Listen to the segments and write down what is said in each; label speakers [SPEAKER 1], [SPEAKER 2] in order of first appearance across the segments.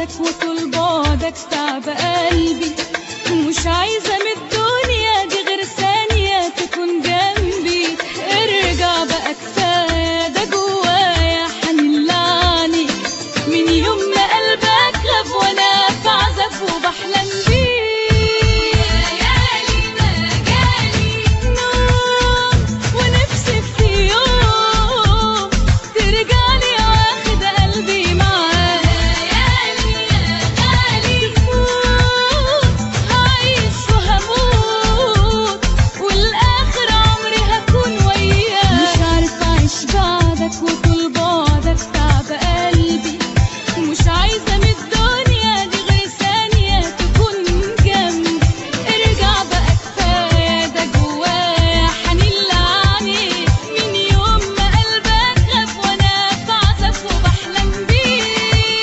[SPEAKER 1] بعدك وطول بعدك تعب قلبي مش عايزة من الدنيا دي غير ثانية تكون جنبي ارجع بقى كفاية ده جوايا حنين لعنيك من يوم ما قلبك غاب وانا في عذاب وبحلم بيك ليالي ما جالي نوم ونفسي في يوم ترجعلي واخد قلبي معاك ليالي يا غالي تفوت هعيش وهموت والاخر عمري هكون وياك مش عارفه اعيش بعدك وطول بعدك تعب قلبي مش عايزه من الدنيا دي غير ثانيه تكون جنبي ارجع بقى كفايه ده جوايا حنين لعنيك من يوم ما قلبك غاب وانا في عذاب وبحلم بيك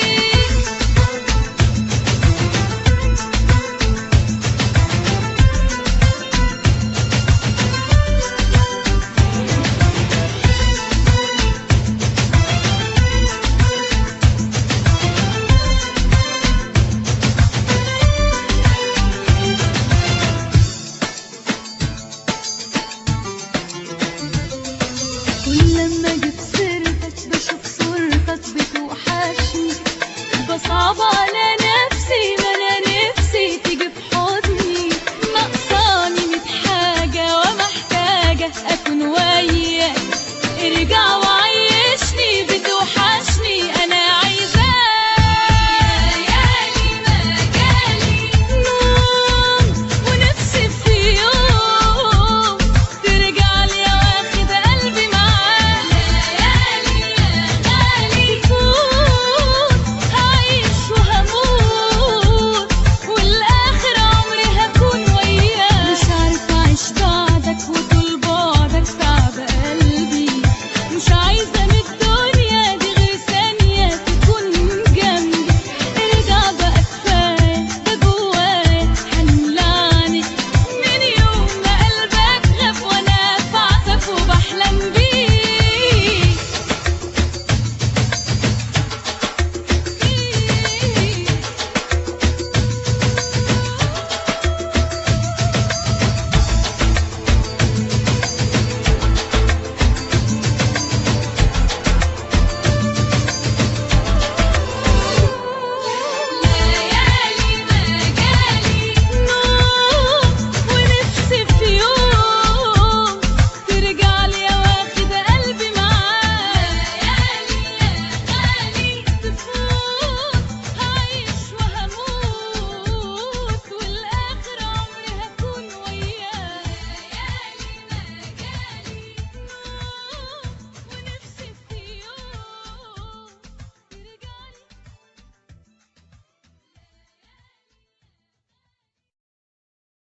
[SPEAKER 1] كل لما اجيب سيرتك بشوف صورتك بتوحشني بصعب